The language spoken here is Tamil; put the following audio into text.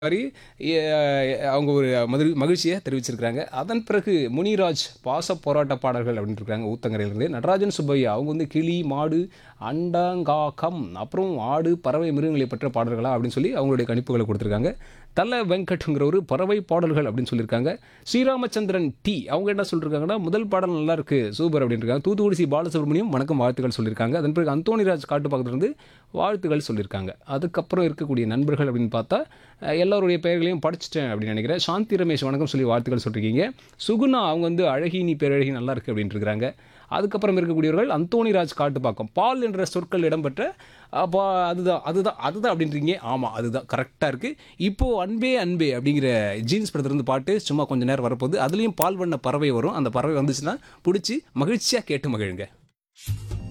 மாதிரி எ- அவங்க ஒரு மகிழ் மகிழ்ச்சியை தெரிவிச்சிருக்கிறாங்க அதன் பிறகு முனிராஜ் பாச போராட்ட பாடல்கள் அப்படின்னு இருக்காங்க ஊத்தங்கரையிலிருந்து நடராஜன் சுப்பையா அவங்க வந்து கிளி மாடு அண்டாங்காக்கம் அப்புறம் ஆடு பறவை மிருகங்களை பற்ற பாடல்களா அப்படின்னு சொல்லி அவங்களுடைய கணிப்புகளை கொடுத்துருக்காங்க தல வெங்கட்ங்கிற ஒரு பறவை பாடல்கள் அப்படின்னு சொல்லியிருக்காங்க ஸ்ரீராமச்சந்திரன் டி அவங்க என்ன சொல்லியிருக்காங்கன்னா முதல் பாடல் நல்லா இருக்கு சூப்பர் அப்படின்னு இருக்காங்க தூத்துக்குடி சி பாலசுப்ரமணியம் வணக்கம் வாழ்த்துக்கள் சொல்லியிருக்காங்க அதன் பிறகு அந்தோணிராஜ் காட்டு பக்கத்துலேருந்து வாழ்த்துக்கள் சொல்லியிருக்காங்க அதுக்கப்புறம் இருக்கக்கூடிய நண்பர்கள் அப்படின்னு பார்த்தா அஹ், எல்லாருடைய பெயர்களையும் படிச்சிட்டேன் அப்படின்னு நினைக்கிறேன் சாந்தி ரமேஷ் வணக்கம் சொல்லி வாழ்த்துக்கள் சொல்லியிருக்கீங்க சுகுணா அவங்க வந்து அழகி நீ பேரழகி நல்லா இருக்கு அப்படின்னு இருக்கிறாங்க அதுக்கப்புறம் இருக்கக்கூடியவர்கள் அந்தோணிராஜ் காட்டுப்பாக்கம் பால் என்ற சொற்கள் இடம்பெற்ற அப்போ அதுதான் அதுதான் அதுதான் அப்படின்றீங்க ஆமாம் அதுதான் கரெக்டாக இருக்குது இப்போது அன்பே அன்பே அப்படிங்கிற ஜீன்ஸ் படத்துலேருந்து பாட்டு சும்மா கொஞ்ச நேரம் வரப்போகுது அதுலேயும் பால் வண்ண பறவை வரும் அந்த பறவை வந்துச்சுன்னா பிடிச்சி மகிழ்ச்சியாக கேட்டு மகிழுங்க